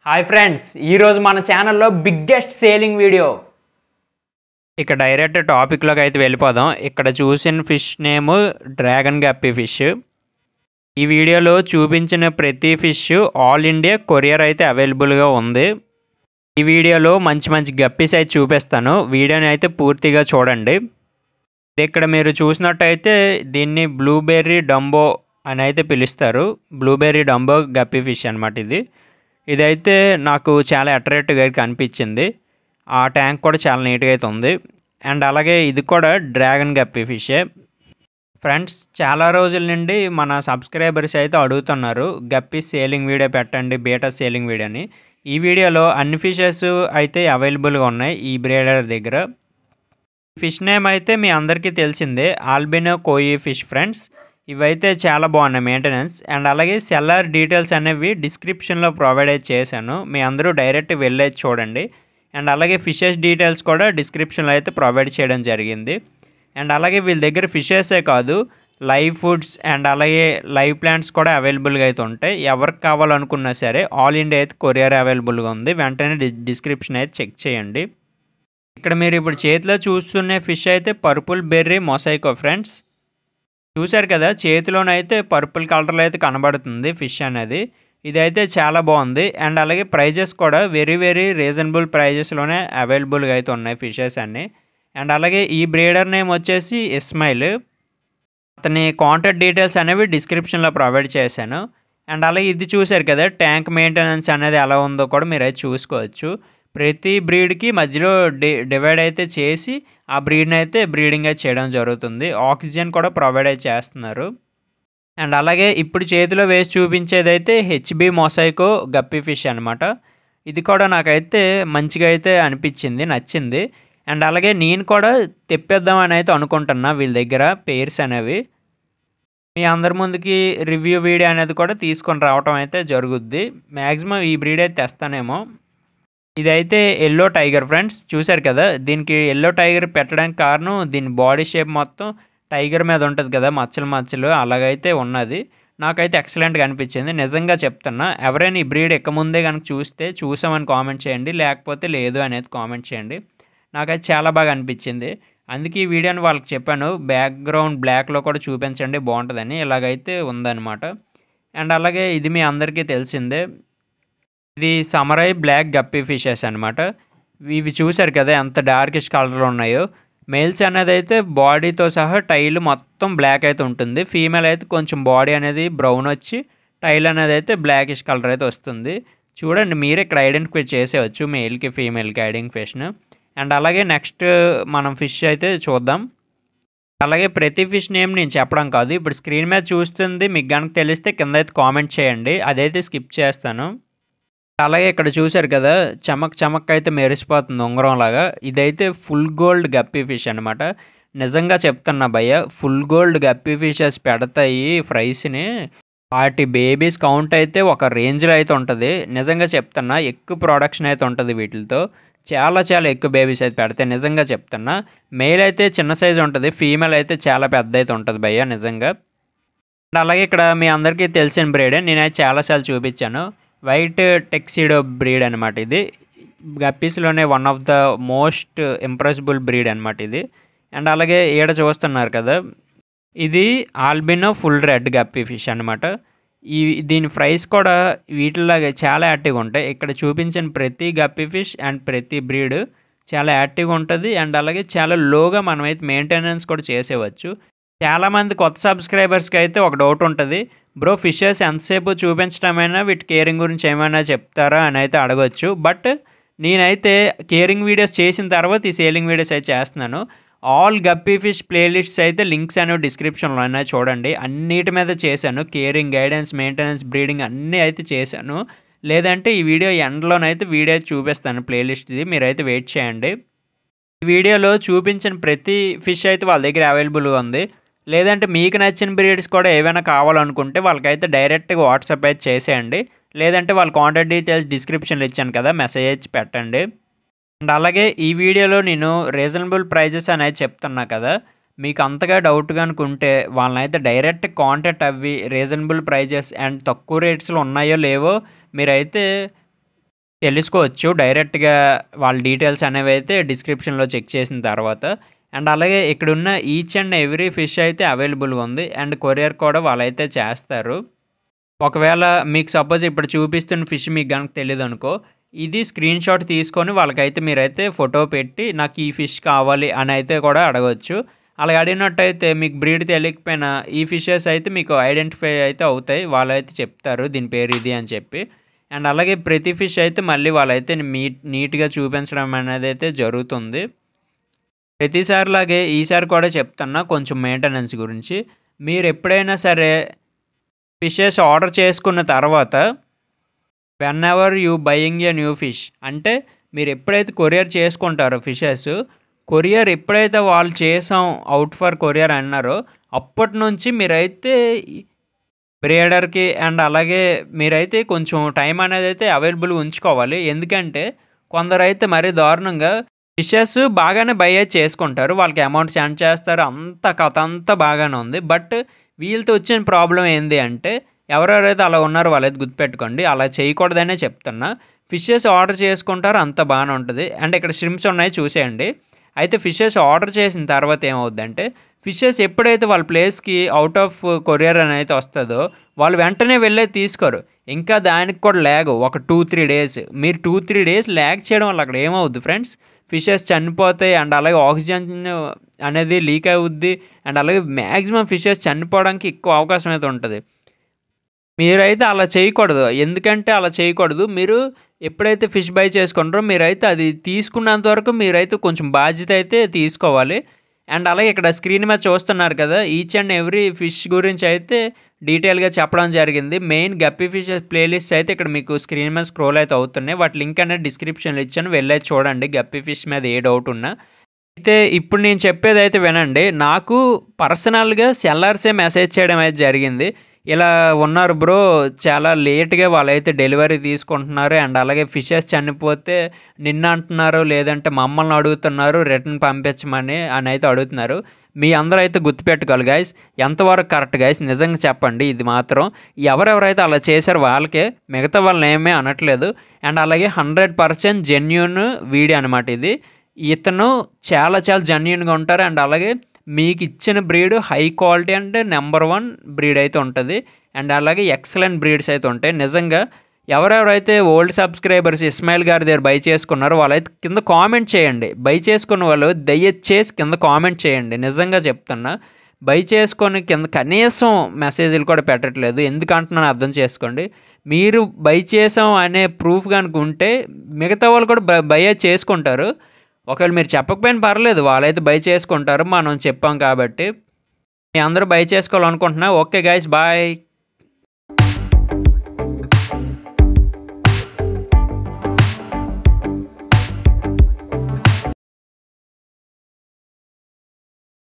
hi friends ఈరోజు మన ఛానల్లో బిగ్గెస్ట్ సేలింగ్ వీడియో ఇక డైరెక్ట్ టాపిక్లోకి అయితే వెళ్ళిపోదాం ఇక్కడ చూసిన fish name dragon guppy fish ఈ వీడియోలో చూపించిన ప్రతి ఫిష్ ఆల్ ఇండియా కొరియర్ అయితే అవైలబుల్గా ఉంది ఈ వీడియోలో మంచి మంచి గప్పీస్ అయితే చూపిస్తాను వీడియోని అయితే పూర్తిగా చూడండి ఇక్కడ మీరు చూసినట్టయితే దీన్ని బ్లూబెర్రీ డంబో అని అయితే పిలుస్తారు బ్లూబెర్రీ డంబో గప్పీ ఫిష్ అనమాట ఇది ఇదైతే నాకు చాలా అట్రాక్టివ్గా కనిపించింది ఆ ట్యాంక్ కూడా చాలా నీట్గా అయితే ఉంది అండ్ అలాగే ఇది కూడా డ్రాగన్ గప్పీ ఫిషే ఫ్రెండ్స్ చాలా రోజుల నుండి మన సబ్స్క్రైబర్స్ అయితే అడుగుతున్నారు గప్పి సేలింగ్ వీడియో పెట్టండి బీటా సేలింగ్ వీడియోని ఈ వీడియోలో అన్ని ఫిషెస్ అయితే అవైలబుల్గా ఉన్నాయి ఈ బ్రేడర్ దగ్గర ఫిష్ నేమ్ అయితే మీ అందరికీ తెలిసిందే ఆల్బినో కోయి ఫిష్ ఫ్రెండ్స్ ఇవైతే చాలా బాగున్నాయి మెయింటెనెన్స్ అండ్ అలాగే సెల్లర్ డీటెయిల్స్ అనేవి డిస్క్రిప్షన్లో ప్రొవైడ్ అయితే చేశాను మీ అందరూ డైరెక్ట్ వెళ్ళేది చూడండి అండ్ అలాగే ఫిషెస్ డీటెయిల్స్ కూడా డిస్క్రిప్షన్లో అయితే ప్రొవైడ్ చేయడం జరిగింది అండ్ అలాగే వీళ్ళ దగ్గర ఫిషెసే కాదు లైవ్ ఫుడ్స్ అండ్ అలాగే లైవ్ ప్లాంట్స్ కూడా అవైలబుల్గా అయితే ఉంటాయి ఎవరికి కావాలనుకున్నా సరే ఆల్ ఇండియా అయితే కొరియర్ అవైలబుల్గా ఉంది వెంటనే డి డిస్క్రిప్షన్ అయితే చెక్ చేయండి ఇక్కడ మీరు ఇప్పుడు చేతిలో చూస్తున్న ఫిష్ అయితే పర్పుల్ బెర్రీ మొసైకో ఫ్రెండ్స్ చూశారు కదా చేతిలోనైతే పర్పుల్ కలర్లో అయితే కనబడుతుంది ఫిష్ అనేది ఇదైతే చాలా బాగుంది అండ్ అలాగే ప్రైజెస్ కూడా వెరీ వెరీ రీజనబుల్ ప్రైజెస్లోనే అవైలబుల్గా అయితే ఉన్నాయి ఫిషెస్ అన్నీ అండ్ అలాగే ఈ బ్రీడర్ నేమ్ వచ్చేసి ఇస్మైల్ అతని కాంటాక్ట్ డీటెయిల్స్ అనేవి డిస్క్రిప్షన్లో ప్రొవైడ్ చేశాను అండ్ అలాగే ఇది చూశారు కదా ట్యాంక్ మెయింటెనెన్స్ అనేది ఎలా ఉందో కూడా మీరు అయితే చూసుకోవచ్చు ప్రతి బ్రీడ్కి మధ్యలో డి డివైడ్ అయితే చేసి ఆ బ్రీడ్ని అయితే బ్రీడింగ్ అయితే చేయడం జరుగుతుంది ఆక్సిజన్ కూడా ప్రొవైడ్ అయితే చేస్తున్నారు అండ్ అలాగే ఇప్పుడు చేతిలో వేసి చూపించేది అయితే హెచ్బి మొసైకో గప్పి ఫిష్ అనమాట ఇది కూడా నాకైతే మంచిగా అయితే అనిపించింది నచ్చింది అండ్ అలాగే నేను కూడా తెప్పేద్దామని అయితే అనుకుంటున్నా వీళ్ళ దగ్గర పేర్స్ అనేవి మీ అందరి ముందుకి రివ్యూ వీడియో అనేది కూడా తీసుకొని రావటం అయితే జరుగుద్ది మ్యాక్సిమం ఈ బ్రీడ్ అయితే తెస్తానేమో ఇదైతే ఎల్లో టైగర్ ఫ్రెండ్స్ చూశారు కదా దీనికి ఎల్లో టైగర్ పెట్టడానికి కారణం దీని బాడీ షేప్ మొత్తం టైగర్ మీద ఉంటుంది కదా మచ్చలు మచ్చలు అలాగైతే ఉన్నది నాకైతే ఎక్సలెంట్గా అనిపించింది నిజంగా చెప్తున్నా ఎవరైనా ఈ బ్రీడ్ ఎక్క ముందే కనుక చూస్తే చూసామని కామెంట్ చేయండి లేకపోతే లేదు అనేది కామెంట్ చేయండి నాకైతే చాలా బాగా అనిపించింది అందుకే ఈ వీడియోని వాళ్ళకి చెప్పాను బ్యాక్గ్రౌండ్ బ్లాక్లో కూడా చూపించండి బాగుంటుందని ఇలాగైతే ఉందన్నమాట అండ్ అలాగే ఇది మీ అందరికీ తెలిసిందే ఇది సమరై బ్లాక్ గప్పీ ఫిషెస్ అనమాట ఇవి చూశారు కదా ఎంత డార్కిష్ కలర్లో ఉన్నాయో మేల్స్ అనేది అయితే బాడీతో సహా టైల్ మొత్తం బ్లాక్ అయితే ఉంటుంది ఫీమేల్ అయితే కొంచెం బాడీ అనేది బ్రౌన్ వచ్చి టైల్ అనేది అయితే బ్లాకిష్ కలర్ అయితే వస్తుంది చూడండి మీరు ఇక్కడ ఐడెంటిఫై చేసేవచ్చు మేల్కి ఫీమేల్కి ఐడెంటిఫికేషన్ అండ్ అలాగే నెక్స్ట్ మనం ఫిష్ అయితే చూద్దాం అలాగే ప్రతి ఫిష్ నేమ్ నేను చెప్పడం కాదు ఇప్పుడు స్క్రీన్ మీద చూస్తుంది మీకు కనుక తెలిస్తే కింద అయితే కామెంట్ చేయండి అదైతే స్కిప్ చేస్తాను అలాగే ఇక్కడ చూశారు కదా చమక్ చమక్ అయితే మెరిసిపోతుంది ఉంగరం లాగా ఇదైతే ఫుల్ గోల్డ్ గప్పీ ఫిష్ అనమాట నిజంగా చెప్తున్నా భయ్య ఫుల్ గోల్డ్ గప్పీ ఫిషెస్ పెడతాయి ఫ్రైస్ని వాటి బేబీస్ కౌంట్ అయితే ఒక రేంజ్లో అయితే ఉంటుంది నిజంగా చెప్తున్నా ఎక్కువ ప్రొడక్షన్ అయితే ఉంటుంది వీటితో చాలా చాలా ఎక్కువ బేబీస్ అయితే పెడతాయి నిజంగా చెప్తున్నా మేల్ అయితే చిన్న సైజు ఉంటుంది ఫీమేల్ అయితే చాలా పెద్ద అయితే ఉంటుంది భయ్య నిజంగా అండ్ అలాగే ఇక్కడ మీ అందరికీ తెలిసిన బ్రీడే నేనైతే చాలాసార్లు చూపించాను వైట్ టెక్సిడో బ్రీడ్ అనమాట ఇది గప్పీస్లోనే one of the most impressible breed అనమాట ఇది అండ్ అలాగే ఈడ చూస్తున్నారు కదా ఇది albino full red guppy fish అనమాట ఈ దీని ఫ్రైస్ కూడా వీటిలాగా చాలా యాక్టివ్గా ఉంటాయి ఇక్కడ చూపించిన ప్రతి గప్పీ ఫిష్ అండ్ ప్రతి బ్రీడ్ చాలా యాక్టివ్గా ఉంటుంది అండ్ అలాగే చాలా లోగా మనమైతే మెయింటెనెన్స్ కూడా చేసేవచ్చు చాలామంది కొత్త సబ్స్క్రైబర్స్కి అయితే ఒక డౌట్ ఉంటుంది బ్రో ఫిషెస్ ఎంతసేపు చూపించడమైనా వీటి కేరింగ్ గురించి ఏమైనా చెప్తారా అని అయితే అడగచ్చు బట్ నేనైతే కేరింగ్ వీడియోస్ చేసిన తర్వాత ఈ సేలింగ్ వీడియోస్ అయితే చేస్తున్నాను ఆల్ గప్పీ ఫిష్ ప్లేలిస్ట్స్ అయితే లింక్స్ అనేవి డిస్క్రిప్షన్లో ఉన్నాయి చూడండి అన్నిటి మీద చేశాను కేరింగ్ గైడెన్స్ మెయింటెనెన్స్ బ్రీడింగ్ అన్నీ అయితే చేశాను లేదంటే ఈ వీడియో ఎండ్లోనైతే వీడియో చూపిస్తాను ప్లేలిస్ట్ ఇది మీరైతే వెయిట్ చేయండి ఈ వీడియోలో చూపించిన ప్రతి ఫిష్ అయితే వాళ్ళ దగ్గర అవైలబుల్గా ఉంది లేదంటే మీకు నచ్చిన బ్రీడ్స్ కూడా ఏమైనా కావాలనుకుంటే వాళ్ళకైతే డైరెక్ట్గా వాట్సాప్ అయితే చేసేయండి లేదంటే వాళ్ళ కాంటాక్ట్ డీటెయిల్స్ డిస్క్రిప్షన్లో ఇచ్చాను కదా మెసేజ్ పెట్టండి అండ్ అలాగే ఈ వీడియోలో నేను రీజనబుల్ ప్రైజెస్ అనేది చెప్తున్నా కదా మీకు అంతగా డౌట్గా అనుకుంటే వాళ్ళని అయితే డైరెక్ట్ కాంటాక్ట్ అవ్వి రీజనబుల్ ప్రైజెస్ అండ్ తక్కువ రేట్స్లో ఉన్నాయో లేవో మీరైతే తెలుసుకోవచ్చు డైరెక్ట్గా వాళ్ళ డీటెయిల్స్ అనేవి అయితే డిస్క్రిప్షన్లో చెక్ చేసిన తర్వాత అండ్ అలాగే ఇక్కడ ఉన్న ఈచ్ అండ్ ఎవ్రీ ఫిష్ అయితే అవైలబుల్గా ఉంది అండ్ కొరియర్ కూడా వాళ్ళైతే చేస్తారు ఒకవేళ మీకు సపోజ్ ఇప్పుడు చూపిస్తున్న ఫిష్ మీకు కనుక తెలియదు అనుకో ఇది స్క్రీన్ షాట్ తీసుకొని వాళ్ళకైతే మీరైతే ఫోటో పెట్టి నాకు ఈ ఫిష్ కావాలి అని అయితే కూడా అడగవచ్చు అలా అడిగినట్టయితే మీకు బ్రీడ్ తెలియకపోయినా ఈ ఫిషెస్ అయితే మీకు ఐడెంటిఫై అయితే అవుతాయి వాళ్ళైతే చెప్తారు దీని పేరు ఇది అని చెప్పి అండ్ అలాగే ప్రతి ఫిష్ అయితే మళ్ళీ వాళ్ళైతే మీ నీట్గా చూపించడం అనేది అయితే జరుగుతుంది ప్రతిసారిలాగే ఈసారి కూడా చెప్తున్నా కొంచెం మెయింటెనెన్స్ గురించి మీరు ఎప్పుడైనా సరే ఫిషెస్ ఆర్డర్ చేసుకున్న తర్వాత whenever you buying a new fish అంటే మీరు ఎప్పుడైతే కొరియర్ చేసుకుంటారో ఫిషెస్ కొరియర్ ఎప్పుడైతే వాళ్ళు చేసాం అవుట్ ఫర్ కొరియర్ అన్నారో అప్పటి నుంచి మీరైతే బ్రేడర్కి అండ్ అలాగే మీరైతే కొంచెం టైం అనేది అయితే అవైలబుల్ ఉంచుకోవాలి ఎందుకంటే కొందరైతే మరీ దారుణంగా ఫిషెస్ బాగానే బై చేసుకుంటారు వాళ్ళకి అమౌంట్ సెండ్ చేస్తారు అంత కథ అంతా బాగానే ఉంది బట్ వీళ్ళతో వచ్చిన ప్రాబ్లం ఏంది అంటే ఎవరెవరైతే అలా ఉన్నారో వాళ్ళైతే గుర్తుపెట్టుకోండి అలా చేయకూడదనే చెప్తున్నా ఫిషెస్ ఆర్డర్ చేసుకుంటారు అంత బాగానే ఉంటుంది అండ్ ఇక్కడ స్ట్రిమ్స్ ఉన్నాయి చూసేయండి అయితే ఫిషెస్ ఆర్డర్ చేసిన తర్వాత ఏమవుద్దంటే ఫిషెస్ ఎప్పుడైతే వాళ్ళ ప్లేస్కి అవుట్ ఆఫ్ కొరియర్ అని అయితే వస్తుందో వాళ్ళు వెంటనే వెళ్ళే తీసుకోరు ఇంకా దానికి కూడా ల్యాగ్ ఒక టూ త్రీ డేస్ మీరు టూ త్రీ డేస్ ల్యాగ్ చేయడం వల్ల అక్కడ ఏమవుద్ది ఫ్రెండ్స్ ఫిషెస్ చనిపోతాయి అండ్ అలాగే ఆక్సిజన్ అనేది లీక్ అవుద్ది అండ్ అలాగే మ్యాక్సిమం ఫిషెస్ చనిపోవడానికి ఎక్కువ అవకాశం అయితే ఉంటుంది మీరైతే అలా చేయకూడదు ఎందుకంటే అలా చేయకూడదు మీరు ఎప్పుడైతే ఫిష్ బై చేసుకుంటారో మీరైతే అది తీసుకున్నంత వరకు మీరైతే కొంచెం బాధ్యత అయితే తీసుకోవాలి అండ్ అలాగే ఇక్కడ స్క్రీన్ మీద చూస్తున్నారు కదా ఈచ్ అండ్ ఎవ్రీ ఫిష్ గురించి అయితే డీటెయిల్గా చెప్పడం జరిగింది మెయిన్ గప్పీ ఫిషెస్ ప్లేలిస్ట్ అయితే ఇక్కడ మీకు స్క్రీన్ మీద స్క్రోల్ అయితే అవుతున్నాయి వాటి లింక్ అనేది డిస్క్రిప్షన్లో ఇచ్చాను వెళ్ళే చూడండి గప్పీ ఫిష్ మీద ఏ డౌట్ ఉన్నా అయితే ఇప్పుడు నేను చెప్పేది అయితే వినండి నాకు పర్సనల్గా సెల్లర్సే మెసేజ్ చేయడం అయితే జరిగింది ఇలా ఉన్నారు బ్రో చాలా లేట్గా వాళ్ళైతే డెలివరీ తీసుకుంటున్నారు అండ్ అలాగే ఫిషెస్ చనిపోతే నిన్న అంటున్నారు లేదంటే మమ్మల్ని అడుగుతున్నారు రిటర్న్ పంపించమని అని అయితే అడుగుతున్నారు మీ అందరూ అయితే గుర్తుపెట్టుకోవాలి గైస్ ఎంతవరకు కరెక్ట్ గైస్ నిజంగా చెప్పండి ఇది మాత్రం ఎవరెవరైతే అలా చేశారో వాళ్ళకే మిగతా వాళ్ళని ఏమీ అనట్లేదు అండ్ అలాగే హండ్రెడ్ పర్సెంట్ జెన్యున్ వీడియో అనమాట ఇది ఇతను చాలా చాలా జెన్యున్గా ఉంటారు అండ్ అలాగే మీకు ఇచ్చిన బ్రీడ్ హై క్వాలిటీ అంటే నెంబర్ వన్ బ్రీడ్ అయితే ఉంటుంది అండ్ అలాగే ఎక్సలెంట్ బ్రీడ్స్ అయితే ఉంటాయి నిజంగా ఎవరెవరైతే ఓల్డ్ సబ్స్క్రైబర్స్ ఇస్మాయిల్ గారి దగ్గర బై చేసుకున్నారో వాళ్ళైతే కింద కామెంట్ చేయండి బై చేసుకున్న వాళ్ళు దయచేసి కింద కామెంట్ చేయండి నిజంగా చెప్తున్నా బై చేసుకొని కింద కనీసం మెసేజ్లు కూడా పెట్టట్లేదు ఎందుకంటున్నాను అర్థం చేసుకోండి మీరు బై చేసాం అనే ప్రూఫ్ కనుక ఉంటే మిగతా వాళ్ళు కూడా బై బై చేసుకుంటారు ఒకవేళ మీరు చెప్పకపోయినా పర్లేదు వాళ్ళైతే బై చేసుకుంటారు మనం చెప్పాం కాబట్టి మీ అందరూ బై చేసుకోవాలనుకుంటున్నా ఓకే గైస్ బాయ్